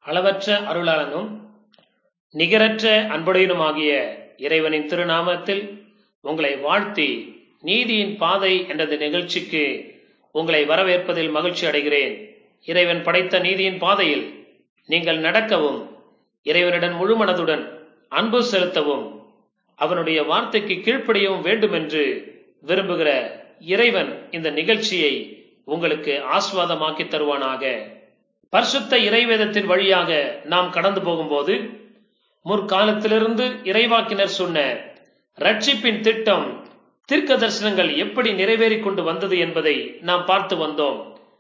அளவற்ற அருளாளனும் நிகரற்ற அன்புடையனுமாகிய இறைவனின் திருநாமத்தில் உங்களை வாழ்த்தி நீதியின் பாதை என்ற இந்த நிகழ்ச்சிக்கு உங்களை வரவேற்பதில் மகிழ்ச்சி அடைகிறேன் இறைவன் படைத்த நீதியின் பாதையில் நீங்கள் நடக்கவும் இறைவனிடம் முழு மனதுடன் அன்பு செலுத்தவும் அவனுடைய வார்த்தைக்கு கீழ்ப்படியவும் வேண்டும் என்று விரும்புகிற இறைவன் இந்த நிகழ்ச்சியை உங்களுக்கு ஆஸ்வாதமாக்கி தருவானாக பரிசுத்த இறைவேதத்தின் வழியாக நாம் கடந்து போகும்போது முற்காலத்திலிருந்து இறைவாக்கினர் சொன்ன ரட்சிப்பின் திட்டம் தீர்க்க தரிசனங்கள் எப்படி நிறைவேறிக் கொண்டு வந்தது என்பதை நாம் பார்த்து வந்தோம்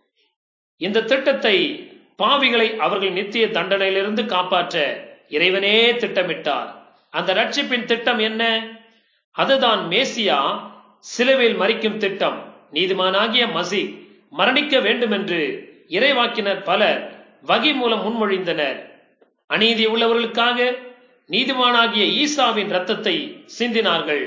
இந்த திட்டத்தை பாவிகளை அவர்கள் நித்திய தண்டனையிலிருந்து காப்பாற்ற இறைவனே திட்டமிட்டார் அந்த ரட்சிப்பின் திட்டம் என்ன அதுதான் மேசியா சிலுவையில் மறிக்கும் திட்டம் நீதிமானாகிய மசி மரணிக்க வேண்டும் என்று இறைவாக்கினர் பலர் வகை மூலம் முன்மொழிந்தனர் அநீதி உள்ளவர்களுக்காக நீதிமானாகிய ஈசாவின் ரத்தத்தை சிந்தினார்கள்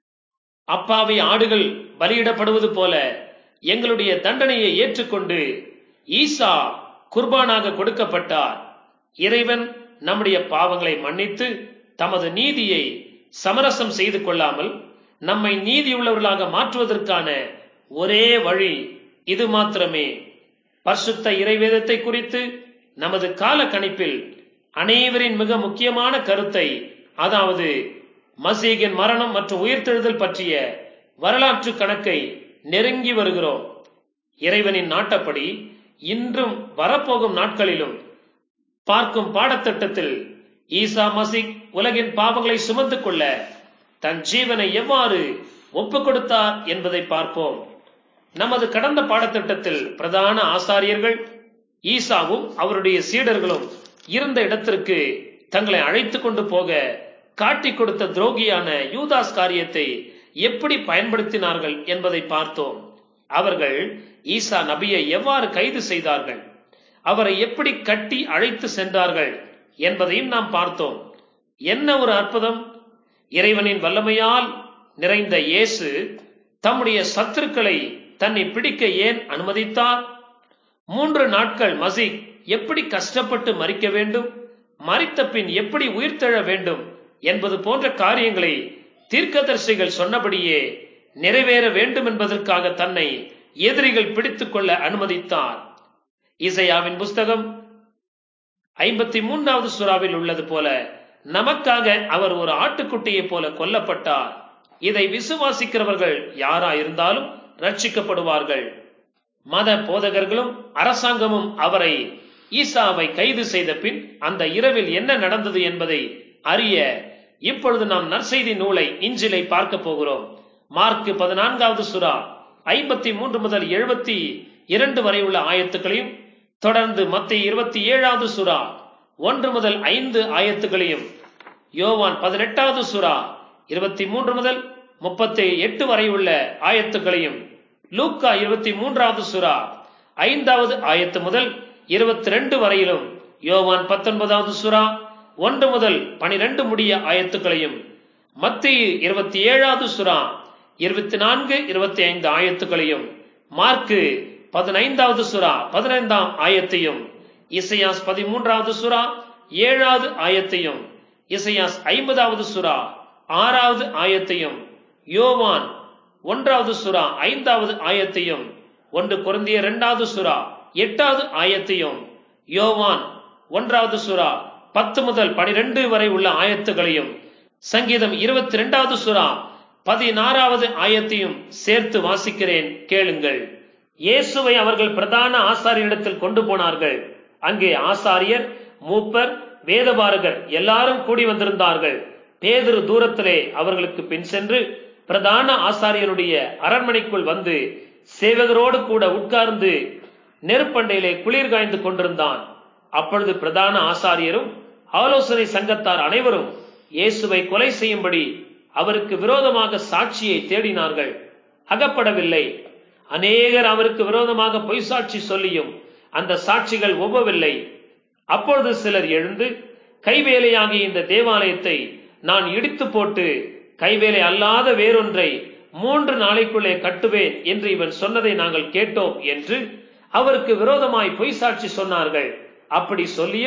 அப்பாவி ஆடுகள் பலியிடப்படுவது போல எங்களுடைய தண்டனையை ஏற்றுக்கொண்டு ஈசா குர்பானாக கொடுக்கப்பட்டார் இறைவன் நம்முடைய பாவங்களை மன்னித்து தமது நீதியை சமரசம் செய்து கொள்ளாமல் நம்மை நீதியுள்ளவர்களாக மாற்றுவதற்கான ஒரே வழி இது மாத்திரமே பரிசுத்த இறைவேதத்தை குறித்து நமது கால கணிப்பில் அனைவரின் மிக முக்கியமான கருத்தை அதாவது மசீகின் மரணம் மற்றும் உயிர்த்தெழுதல் பற்றிய வரலாற்று கணக்கை நெருங்கி வருகிறோம் இறைவனின் நாட்டப்படி இன்றும் வரப்போகும் நாட்களிலும் பார்க்கும் பாடத்திட்டத்தில் ஈசா மசிக் உலகின் பாவங்களை சுமந்து கொள்ள தன் ஜீவனை எவ்வாறு ஒப்புக் கொடுத்தார் என்பதை பார்ப்போம் நமது கடந்த பாடத்திட்டத்தில் பிரதான ஆசாரியர்கள் ஈசாவும் அவருடைய சீடர்களும் இருந்த இடத்திற்கு தங்களை அழைத்து கொண்டு போக காட்டிக் கொடுத்த துரோகியான யூதாஸ் காரியத்தை எப்படி பயன்படுத்தினார்கள் என்பதை பார்த்தோம் அவர்கள் ஈசா நபியை எவ்வாறு கைது செய்தார்கள் அவரை எப்படி கட்டி அழைத்து சென்றார்கள் என்பதையும் நாம் பார்த்தோம் என்ன ஒரு அற்புதம் இறைவனின் வல்லமையால் நிறைந்த இயேசு தம்முடைய சத்துருக்களை தன்னை பிடிக்க ஏன் அனுமதித்தார் மூன்று நாட்கள் மசிக் எப்படி கஷ்டப்பட்டு மறிக்க வேண்டும் மறித்த பின் எப்படி உயிர்த்தெழ வேண்டும் என்பது போன்ற காரியங்களை தீர்க்கதரிசிகள் சொன்னபடியே நிறைவேற வேண்டும் என்பதற்காக தன்னை எதிரிகள் பிடித்துக் கொள்ள அனுமதித்தார் இசையாவின் புஸ்தகம் ஐம்பத்தி மூன்றாவது சுறாவில் உள்ளது போல நமக்காக அவர் ஒரு ஆட்டுக்குட்டியை போல கொல்லப்பட்டார் இதை விசுவாசிக்கிறவர்கள் யாரா இருந்தாலும் ரட்சிக்கப்படுவார்கள் மத போதகர்களும் அரசாங்கமும் அவரை ஈசாவை கைது செய்த பின் அந்த இரவில் என்ன நடந்தது என்பதை அறிய இப்பொழுது நாம் நற்செய்தி நூலை இஞ்சிலை பார்க்க போகிறோம் மார்க் பதினான்காவது சுறா ஐம்பத்தி மூன்று முதல் எழுபத்தி இரண்டு வரை உள்ள ஆயத்துக்களையும் தொடர்ந்து மத்திய இருபத்தி ஏழாவது சுறா ஒன்று முதல் ஐந்து ஆயத்துகளையும் யோவான் பதினெட்டாவது சுறா இருபத்தி மூன்று முதல் முப்பத்தி எட்டு வரை உள்ள ஆயத்துக்களையும் லூக்கா இருபத்தி மூன்றாவது சுறா ஐந்தாவது ஆயத்து முதல் இருபத்தி ரெண்டு வரையிலும் யோவான் பத்தொன்பதாவது சுறா ஒன்று முதல் பனிரெண்டு முடிய ஆயத்துக்களையும் மத்திய இருபத்தி ஏழாவது சுறா இருபத்தி நான்கு இருபத்தி ஐந்து ஆயத்துக்களையும் மார்க்கு பதினைந்தாவது சுறா பதினைந்தாம் ஆயத்தையும் இசையாஸ் பதிமூன்றாவது சுறா ஏழாவது ஆயத்தையும் இசையாஸ் ஐம்பதாவது சுறா ஆறாவது ஆயத்தையும் யோவான் ஒன்றாவது சுறா ஐந்தாவது ஆயத்தையும் ஒன்று குறைந்திய இரண்டாவது சுறா எட்டாவது ஆயத்தையும் யோவான் ஒன்றாவது சுறா பத்து முதல் பனிரெண்டு வரை உள்ள ஆயத்துகளையும் சங்கீதம் இருபத்தி இரண்டாவது சுறா பதினாறாவது ஆயத்தையும் சேர்த்து வாசிக்கிறேன் கேளுங்கள் இயேசுவை அவர்கள் பிரதான ஆசாரியரிடத்தில் கொண்டு போனார்கள் அங்கே ஆசாரியர் மூப்பர் வேதபாரகர் எல்லாரும் கூடி வந்திருந்தார்கள் பேதரு தூரத்திலே அவர்களுக்கு பின் சென்று பிரதான ஆசாரியருடைய அரண்மனைக்குள் வந்து சேவகரோடு கூட உட்கார்ந்து நெருப்பண்டையிலே குளிர் காய்ந்து கொண்டிருந்தான் அப்பொழுது பிரதான ஆசாரியரும் ஆலோசனை சங்கத்தார் அனைவரும் இயேசுவை கொலை செய்யும்படி அவருக்கு விரோதமாக சாட்சியை தேடினார்கள் அகப்படவில்லை அநேகர் அவருக்கு விரோதமாக பொய் சாட்சி சொல்லியும் அந்த சாட்சிகள் ஒவ்வவில்லை அப்பொழுது சிலர் எழுந்து கைவேலையாகிய இந்த தேவாலயத்தை நான் இடித்து போட்டு கைவேலை அல்லாத வேறொன்றை மூன்று நாளைக்குள்ளே கட்டுவேன் என்று இவன் சொன்னதை நாங்கள் கேட்டோம் என்று அவருக்கு விரோதமாய் பொய் சாட்சி சொன்னார்கள் அப்படி சொல்லியும்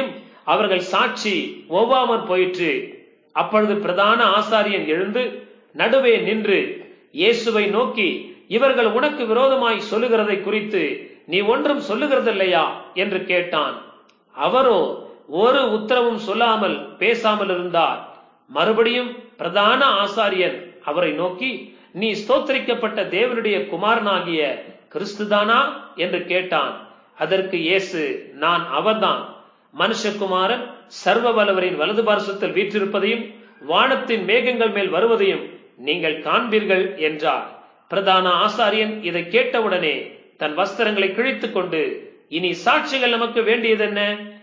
அவர்கள் சாட்சி ஒவ்வாமற் போயிற்று அப்பொழுது பிரதான ஆசாரியன் எழுந்து நடுவே நின்று இயேசுவை நோக்கி இவர்கள் உனக்கு விரோதமாய் சொல்லுகிறதை குறித்து நீ ஒன்றும் சொல்லுகிறதில்லையா என்று கேட்டான் அவரோ ஒரு உத்தரவும் சொல்லாமல் பேசாமல் இருந்தார் மறுபடியும் பிரதான ஆசாரியன் அவரை நோக்கி நீ ஸ்தோத்தரிக்கப்பட்ட தேவனுடைய குமாரனாகிய கிறிஸ்துதானா என்று கேட்டான் அதற்கு இயேசு நான் அவர்தான் மனுஷகுமாரன் சர்வ வல்லவரின் வலது பார்சத்தில் வீற்றிருப்பதையும் வானத்தின் மேகங்கள் மேல் வருவதையும் நீங்கள் காண்பீர்கள் என்றார் பிரதான ஆசாரியன் இதை கேட்டவுடனே தன் வஸ்திரங்களை கிழித்துக் கொண்டு இனி சாட்சிகள் நமக்கு வேண்டியதென்ன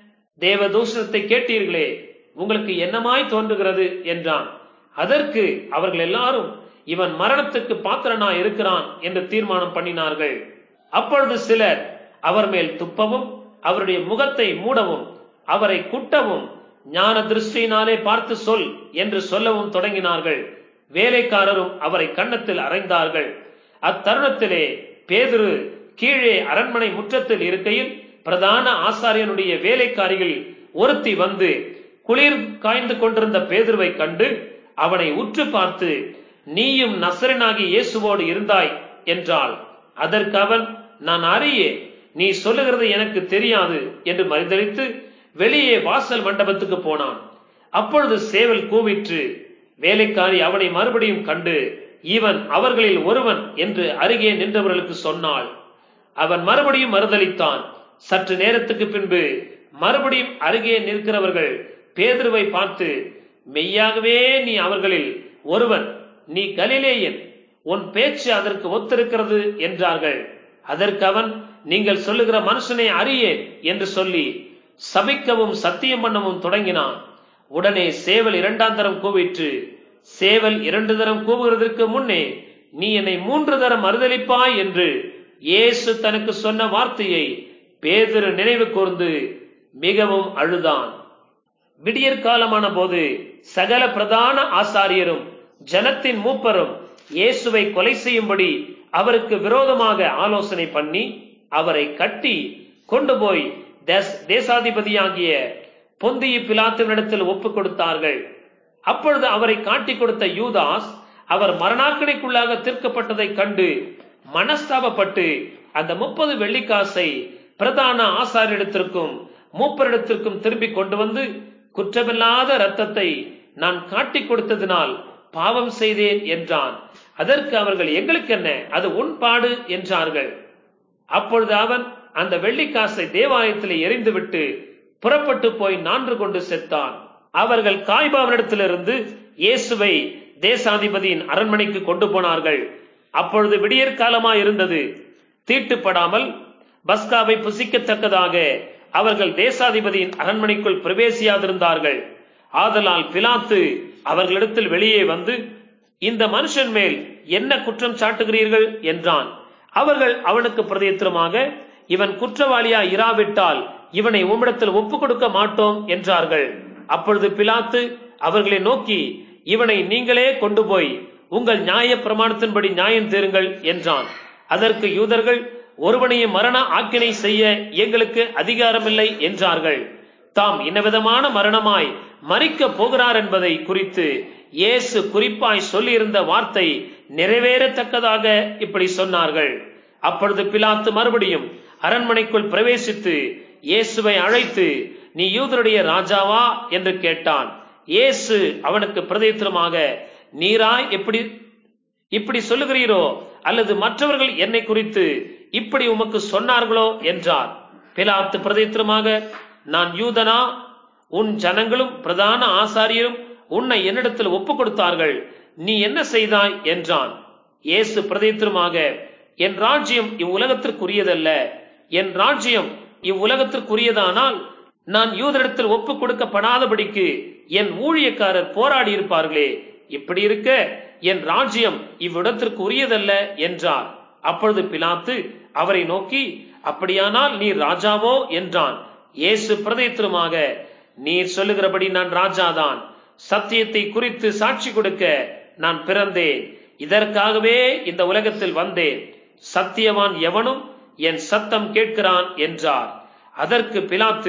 தேவ தூஷணத்தை கேட்டீர்களே உங்களுக்கு என்னமாய் தோன்றுகிறது என்றான் அதற்கு அவர்கள் எல்லாரும் இவன் மரணத்துக்கு பாத்திரனா இருக்கிறான் என்று தீர்மானம் பண்ணினார்கள் அப்பொழுது சிலர் அவர் மேல் துப்பவும் அவருடைய முகத்தை மூடவும் அவரை குட்டவும் ஞான திருஷ்டியினாலே பார்த்து சொல் என்று சொல்லவும் தொடங்கினார்கள் வேலைக்காரரும் அவரை கன்னத்தில் அறைந்தார்கள் அத்தருணத்திலே பேதுரு கீழே அரண்மனை முற்றத்தில் இருக்கையில் பிரதான ஆசாரியனுடைய வேலைக்காரிகள் ஒருத்தி வந்து குளிர் காய்ந்து கொண்டிருந்த பேதுருவை கண்டு அவனை உற்று பார்த்து நீயும் நசரனாகி இயேசுவோடு இருந்தாய் என்றாள் அதற்கு அவன் நான் அறியே நீ சொல்லுகிறது எனக்கு தெரியாது என்று மறுதளித்து வெளியே வாசல் மண்டபத்துக்கு போனான் அப்பொழுது சேவல் கூவிற்று வேலைக்காரி அவனை மறுபடியும் கண்டு இவன் அவர்களில் ஒருவன் என்று அருகே நின்றவர்களுக்கு சொன்னாள் அவன் மறுபடியும் மறுதளித்தான் சற்று நேரத்துக்கு பின்பு மறுபடியும் அருகே நிற்கிறவர்கள் பேதுருவை பார்த்து மெய்யாகவே நீ அவர்களில் ஒருவன் நீ கலிலேயன் உன் பேச்சு அதற்கு ஒத்திருக்கிறது என்றார்கள் அதற்கு அவன் நீங்கள் சொல்லுகிற மனுஷனை அறியேன் என்று சொல்லி சபிக்கவும் சத்தியம் பண்ணவும் தொடங்கினான் உடனே சேவல் இரண்டாம் தரம் கூவிற்று சேவல் இரண்டு தரம் கூவுகிறதற்கு முன்னே நீ என்னை மூன்று தரம் மறுதளிப்பாய் என்று இயேசு தனக்கு சொன்ன வார்த்தையை பேதிரு நினைவு கூர்ந்து மிகவும் அழுதான் விடியற் காலமான போது சகல பிரதான ஆசாரியரும் ஜனத்தின் மூப்பரும் இயேசுவை கொலை செய்யும்படி அவருக்கு விரோதமாக ஆலோசனை பண்ணி அவரை கட்டி கொண்டு போய் தேசாதிபதியாகிய பொந்திய பிலாத்துவினிடத்தில் ஒப்புக் கொடுத்தார்கள் அப்பொழுது அவரை காட்டிக் கொடுத்த யூதாஸ் அவர் மரணாக்கணைக்குள்ளாக தீர்க்கப்பட்டதைக் கண்டு மனஸ்தாபப்பட்டு அந்த முப்பது வெள்ளிக்காசை பிரதான ஆசாரிடத்திற்கும் மூப்பரிடத்திற்கும் திரும்பி கொண்டு வந்து குற்றமில்லாத ரத்தத்தை நான் காட்டிக் கொடுத்ததினால் பாவம் செய்தேன் என்றான் அதற்கு அவர்கள் எங்களுக்கு என்ன அது உன் பாடு என்றார்கள் அப்பொழுது அவன் அந்த வெள்ளிக்காசை தேவாலயத்தில் எரிந்துவிட்டு புறப்பட்டு போய் நான்று கொண்டு செத்தான் அவர்கள் காய்பாவனிடத்திலிருந்து இயேசுவை தேசாதிபதியின் அரண்மனைக்கு கொண்டு போனார்கள் அப்பொழுது விடியற் காலமாய் இருந்தது தீட்டுப்படாமல் பஸ்காவை புசிக்கத்தக்கதாக அவர்கள் தேசாதிபதியின் அரண்மனைக்குள் பிரவேசியாதிருந்தார்கள் ஆதலால் பிலாத்து அவர்களிடத்தில் வெளியே வந்து இந்த மனுஷன் மேல் என்ன குற்றம் சாட்டுகிறீர்கள் என்றான் அவர்கள் அவனுக்கு பிரதித்திரமாக இவன் குற்றவாளியா இராவிட்டால் இவனை உம்மிடத்தில் ஒப்புக் கொடுக்க மாட்டோம் என்றார்கள் அப்பொழுது பிலாத்து அவர்களை நோக்கி இவனை நீங்களே கொண்டு போய் உங்கள் நியாய பிரமாணத்தின்படி நியாயம் தேருங்கள் என்றான் அதற்கு யூதர்கள் ஒருவனையும் மரண ஆக்கினை செய்ய எங்களுக்கு அதிகாரமில்லை என்றார்கள் தாம் இன்னவிதமான மரணமாய் மறிக்க போகிறார் என்பதை குறித்து இயேசு குறிப்பாய் சொல்லியிருந்த வார்த்தை நிறைவேறத்தக்கதாக இப்படி சொன்னார்கள் அப்பொழுது பிலாத்து மறுபடியும் அரண்மனைக்குள் பிரவேசித்து இயேசுவை அழைத்து நீ யூதருடைய ராஜாவா என்று கேட்டான் இயேசு அவனுக்கு பிரதித்திரமாக நீராய் எப்படி இப்படி சொல்லுகிறீரோ அல்லது மற்றவர்கள் என்னை குறித்து இப்படி உமக்கு சொன்னார்களோ என்றார் பிலாத்து பிரதித்திரமாக நான் யூதனா உன் ஜனங்களும் பிரதான ஆசாரியரும் உன்னை என்னிடத்தில் ஒப்புக் கொடுத்தார்கள் நீ என்ன செய்தாய் என்றான் இயேசு பிரதித்திரமாக என் ராஜ்யம் இவ்வுலகத்திற்குரியதல்ல என் ராஜ்யம் இவ்வுலகத்திற்குரியதானால் நான் யூதரிடத்தில் ஒப்புக் கொடுக்கப்படாதபடிக்கு என் ஊழியக்காரர் போராடி இருப்பார்களே இப்படி இருக்க என் ராஜ்யம் இவ்விடத்திற்கு உரியதல்ல என்றார் அப்பொழுது பிலாத்து அவரை நோக்கி அப்படியானால் நீர் ராஜாவோ என்றான் இயேசு பிரதித்திரமாக நீர் சொல்லுகிறபடி நான் ராஜாதான் சத்தியத்தை குறித்து சாட்சி கொடுக்க நான் பிறந்தேன் இதற்காகவே இந்த உலகத்தில் வந்தேன் சத்தியவான் எவனும் என் சத்தம் கேட்கிறான் என்றார் அதற்கு பிலாத்து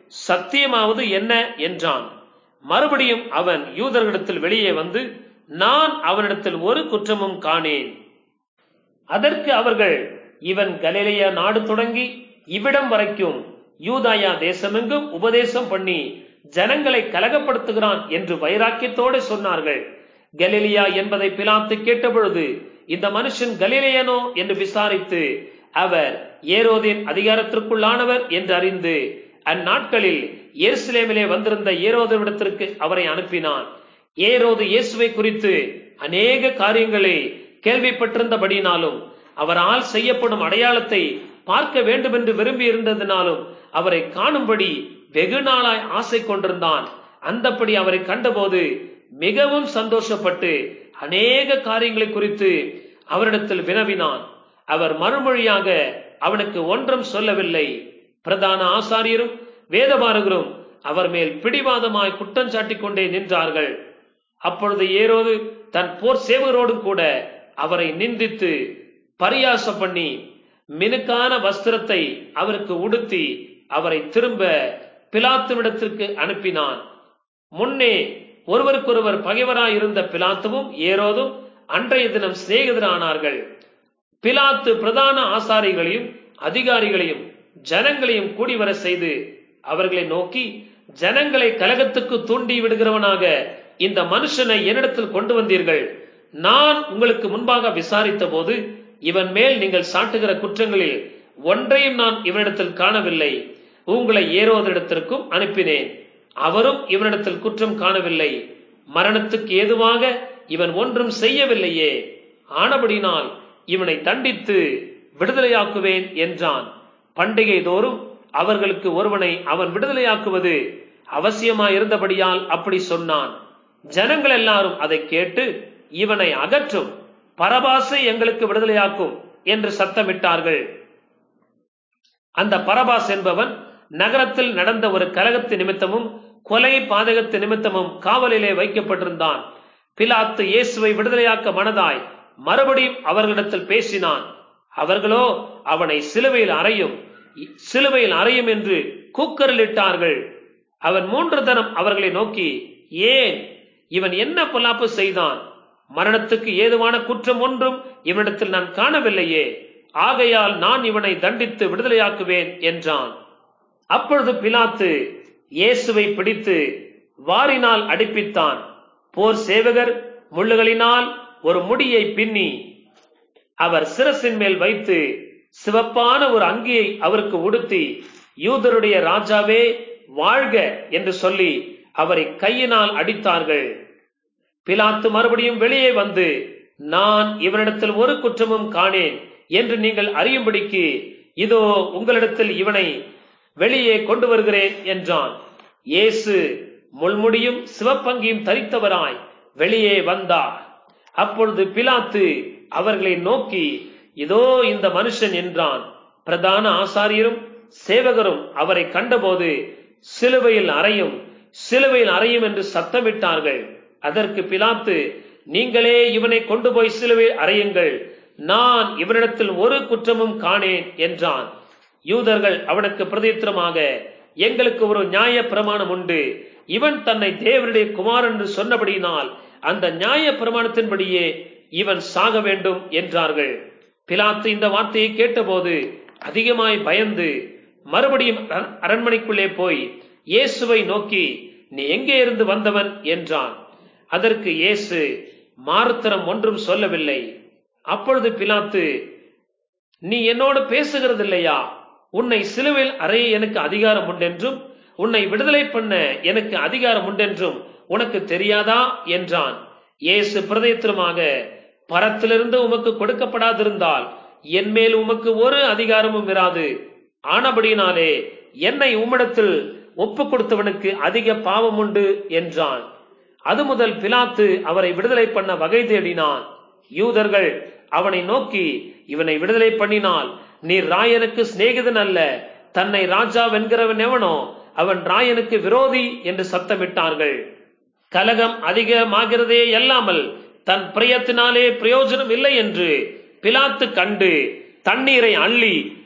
சத்தியமாவது என்ன என்றான் மறுபடியும் அவன் யூதர்களிடத்தில் வெளியே வந்து நான் அவனிடத்தில் ஒரு குற்றமும் காணேன் அதற்கு அவர்கள் இவன் கலிலேயா நாடு தொடங்கி இவ்விடம் வரைக்கும் யூதாயா தேசமெங்கும் உபதேசம் பண்ணி ஜனங்களை கலகப்படுத்துகிறான் என்று வைராக்கியத்தோடு சொன்னார்கள் கலிலியா என்பதை பிலாத்து கேட்டபொழுது இந்த மனுஷன் கலிலேயனோ என்று விசாரித்து அவர் ஏரோதின் அதிகாரத்திற்குள்ளானவர் என்று அறிந்து அந்நாட்களில் எருசலேமிலே வந்திருந்த ஏரோதவிடத்திற்கு அவரை அனுப்பினான் ஏரோது இயேசுவை குறித்து அநேக காரியங்களை கேள்விப்பட்டிருந்தபடினாலும் அவரால் செய்யப்படும் அடையாளத்தை பார்க்க வேண்டும் என்று விரும்பி இருந்ததினாலும் அவரை காணும்படி வெகு நாளாய் ஆசை கொண்டிருந்தான் அந்தப்படி அவரை கண்டபோது மிகவும் சந்தோஷப்பட்டு அநேக காரியங்களை குறித்து அவரிடத்தில் வினவினான் அவர் மறுமொழியாக அவனுக்கு ஒன்றும் சொல்லவில்லை பிரதான ஆசாரியரும் வேதபாரகரும் அவர் மேல் பிடிவாதமாய் குற்றம் சாட்டிக் கொண்டே நின்றார்கள் அப்பொழுது ஏரோது தன் போர் சேவகரோடும் கூட அவரை நிந்தித்து பரியாசம் பண்ணி மினுக்கான வஸ்திரத்தை அவருக்கு உடுத்தி அவரை திரும்ப பிலாத்துவிடத்திற்கு அனுப்பினான் முன்னே ஒருவருக்கொருவர் பகைவராய் இருந்த பிலாத்துவும் ஏரோதும் அன்றைய தினம் சிநேகிதரானார்கள் பிலாத்து பிரதான ஆசாரிகளையும் அதிகாரிகளையும் ஜனங்களையும் கூடி வர செய்து அவர்களை நோக்கி ஜனங்களை கலகத்துக்கு தூண்டி விடுகிறவனாக இந்த மனுஷனை என்னிடத்தில் கொண்டு வந்தீர்கள் நான் உங்களுக்கு முன்பாக விசாரித்த போது இவன் மேல் நீங்கள் சாட்டுகிற குற்றங்களில் ஒன்றையும் நான் இவனிடத்தில் காணவில்லை உங்களை ஏறுவதற்கும் அனுப்பினேன் அவரும் இவனிடத்தில் குற்றம் காணவில்லை மரணத்துக்கு ஏதுவாக இவன் ஒன்றும் செய்யவில்லையே ஆனபடினால் இவனை தண்டித்து விடுதலையாக்குவேன் என்றான் பண்டிகை தோறும் அவர்களுக்கு ஒருவனை அவன் விடுதலையாக்குவது அவசியமாயிருந்தபடியால் அப்படி சொன்னான் ஜனங்கள் எல்லாரும் அதை கேட்டு இவனை அகற்றும் பரபாசை எங்களுக்கு விடுதலையாக்கும் என்று சத்தமிட்டார்கள் அந்த பரபாஸ் என்பவன் நகரத்தில் நடந்த ஒரு கலகத்து நிமித்தமும் கொலை பாதகத்து நிமித்தமும் காவலிலே வைக்கப்பட்டிருந்தான் பிலாத்து இயேசுவை விடுதலையாக்க மனதாய் மறுபடியும் அவர்களிடத்தில் பேசினான் அவர்களோ அவனை சிலுவையில் அறையும் சிலுவையில் அறையும் என்று கூக்கரிலிட்டார்கள் அவன் மூன்று தரம் அவர்களை நோக்கி ஏன் இவன் என்ன பொல்லாப்பு செய்தான் மரணத்துக்கு ஏதுவான குற்றம் ஒன்றும் இவனிடத்தில் நான் காணவில்லையே ஆகையால் நான் இவனை தண்டித்து விடுதலையாக்குவேன் என்றான் அப்பொழுது பிலாத்து இயேசுவை பிடித்து வாரினால் அடிப்பித்தான் போர் சேவகர் முள்ளுகளினால் ஒரு முடியை பின்னி அவர் சிரசின் மேல் வைத்து சிவப்பான ஒரு அங்கியை அவருக்கு உடுத்தி யூதருடைய ராஜாவே வாழ்க என்று சொல்லி அவரை கையினால் அடித்தார்கள் பிலாத்து மறுபடியும் வெளியே வந்து நான் இவனிடத்தில் ஒரு குற்றமும் காணேன் என்று நீங்கள் அறியும்படிக்கு இதோ உங்களிடத்தில் இவனை வெளியே கொண்டு வருகிறேன் என்றான் இயேசு முள்முடியும் சிவப்பங்கியும் தரித்தவராய் வெளியே வந்தார் அப்பொழுது பிலாத்து அவர்களை நோக்கி இதோ இந்த மனுஷன் என்றான் பிரதான ஆசாரியரும் சேவகரும் அவரை கண்டபோது சிலுவையில் அறையும் சிலுவையில் அறையும் என்று சத்தமிட்டார்கள் அதற்கு பிலாத்து நீங்களே இவனை கொண்டு போய் சிலுவையில் அறையுங்கள் நான் இவனிடத்தில் ஒரு குற்றமும் காணேன் என்றான் யூதர்கள் அவனுக்கு பிரதித்திரமாக எங்களுக்கு ஒரு நியாய பிரமாணம் உண்டு இவன் தன்னை தேவனுடைய குமாரன் என்று சொன்னபடியினால் அந்த நியாய பிரமாணத்தின்படியே இவன் சாக வேண்டும் என்றார்கள் பிலாத்து இந்த வார்த்தையை கேட்டபோது அதிகமாய் பயந்து மறுபடியும் அர- அரண்மனைக்குள்ளே போய் இயேசுவை நோக்கி நீ எங்கே இருந்து வந்தவன் என்றான் அதற்கு இயேசு மாறுத்தரம் ஒன்றும் சொல்லவில்லை அப்பொழுது பிலாத்து நீ என்னோடு பேசுகிறது இல்லையா உன்னை சிலுவையில் அறைய எனக்கு அதிகாரம் உண்டென்றும் உன்னை விடுதலை பண்ண எனக்கு அதிகாரம் உண்டென்றும் உனக்கு தெரியாதா என்றான் இயேசு பிரதேத்திரமாக பரத்திலிருந்து உமக்கு கொடுக்கப்படாதிருந்தால் என் மேல் உமக்கு ஒரு அதிகாரமும் இராது ஆனபடியினாலே என்னை உம்மிடத்தில் ஒப்பு கொடுத்தவனுக்கு அதிக பாவம் உண்டு என்றான் அது முதல் பிலாத்து அவரை விடுதலை பண்ண வகை தேடினான் யூதர்கள் அவனை நோக்கி இவனை விடுதலை பண்ணினால் நீர் ராயனுக்கு சிநேகிதன் அல்ல தன்னை ராஜா வென்கிறவன் எவனோ அவன் ராயனுக்கு விரோதி என்று சத்தமிட்டார்கள் கலகம் அதிகமாகிறதே அல்லாமல் தன் பிரியத்தினாலே பிரயோஜனம் இல்லை என்று பிலாத்து கண்டு தண்ணீரை அள்ளி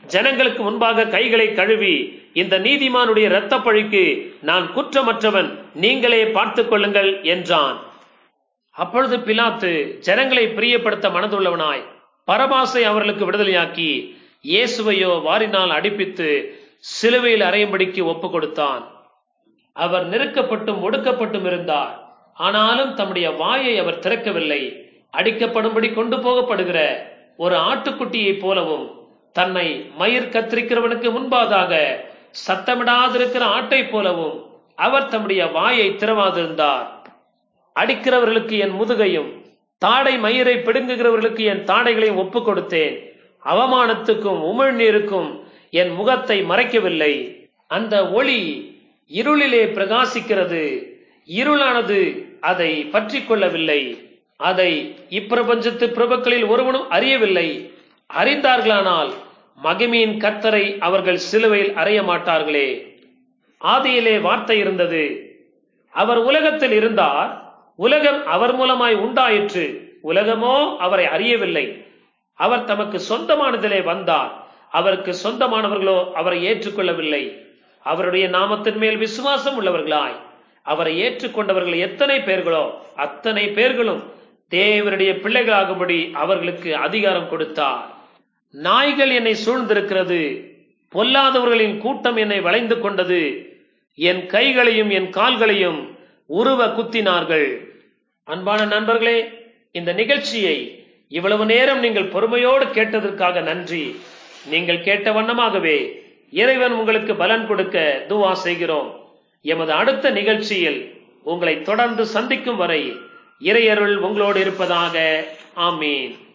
ஜனங்களுக்கு முன்பாக கைகளை கழுவி இந்த நீதிமானுடைய இரத்த பழிக்கு நான் குற்றமற்றவன் நீங்களே பார்த்துக் கொள்ளுங்கள் என்றான் அப்பொழுது பிலாத்து ஜனங்களை பிரியப்படுத்த மனதுள்ளவனாய் பரபாசை அவர்களுக்கு விடுதலையாக்கி இயேசுவையோ வாரினால் அடிப்பித்து சிலுவையில் அறையும்படிக்கு ஒப்புக் கொடுத்தான் அவர் நெருக்கப்பட்டும் ஒடுக்கப்பட்டும் இருந்தார் ஆனாலும் தம்முடைய வாயை அவர் திறக்கவில்லை அடிக்கப்படும்படி கொண்டு போகப்படுகிற ஒரு ஆட்டுக்குட்டியைப் போலவும் தன்னை மயிர் கத்திரிக்கிறவனுக்கு முன்பாதாக சத்தமிடாதிருக்கிற ஆட்டைப் போலவும் அவர் தம்முடைய வாயை திறவாதிருந்தார் அடிக்கிறவர்களுக்கு என் முதுகையும் தாடை மயிரை பிடுங்குகிறவர்களுக்கு என் தாடைகளையும் ஒப்புக் கொடுத்தேன் அவமானத்துக்கும் உமிழ்நீருக்கும் என் முகத்தை மறைக்கவில்லை அந்த ஒளி இருளிலே பிரகாசிக்கிறது இருளானது அதை பற்றி கொள்ளவில்லை அதை இப்பிரபஞ்சத்து பிரபுக்களில் ஒருவனும் அறியவில்லை அறிந்தார்களானால் மகிமையின் கத்தரை அவர்கள் சிலுவையில் அறைய மாட்டார்களே ஆதியிலே வார்த்தை இருந்தது அவர் உலகத்தில் இருந்தார் உலகம் அவர் மூலமாய் உண்டாயிற்று உலகமோ அவரை அறியவில்லை அவர் தமக்கு சொந்தமானதிலே வந்தார் அவருக்கு சொந்தமானவர்களோ அவரை ஏற்றுக்கொள்ளவில்லை அவருடைய நாமத்தின் மேல் விசுவாசம் உள்ளவர்களாய் அவரை ஏற்றுக்கொண்டவர்கள் எத்தனை பேர்களோ அத்தனை பேர்களும் தேவனுடைய பிள்ளைகளாகும்படி அவர்களுக்கு அதிகாரம் கொடுத்தார் நாய்கள் என்னை சூழ்ந்திருக்கிறது பொல்லாதவர்களின் கூட்டம் என்னை வளைந்து கொண்டது என் கைகளையும் என் கால்களையும் உருவ குத்தினார்கள் அன்பான நண்பர்களே இந்த நிகழ்ச்சியை இவ்வளவு நேரம் நீங்கள் பொறுமையோடு கேட்டதற்காக நன்றி நீங்கள் கேட்ட வண்ணமாகவே இறைவன் உங்களுக்கு பலன் கொடுக்க துவா செய்கிறோம் எமது அடுத்த நிகழ்ச்சியில் உங்களை தொடர்ந்து சந்திக்கும் வரை இறையருள் உங்களோடு இருப்பதாக ஆமீன்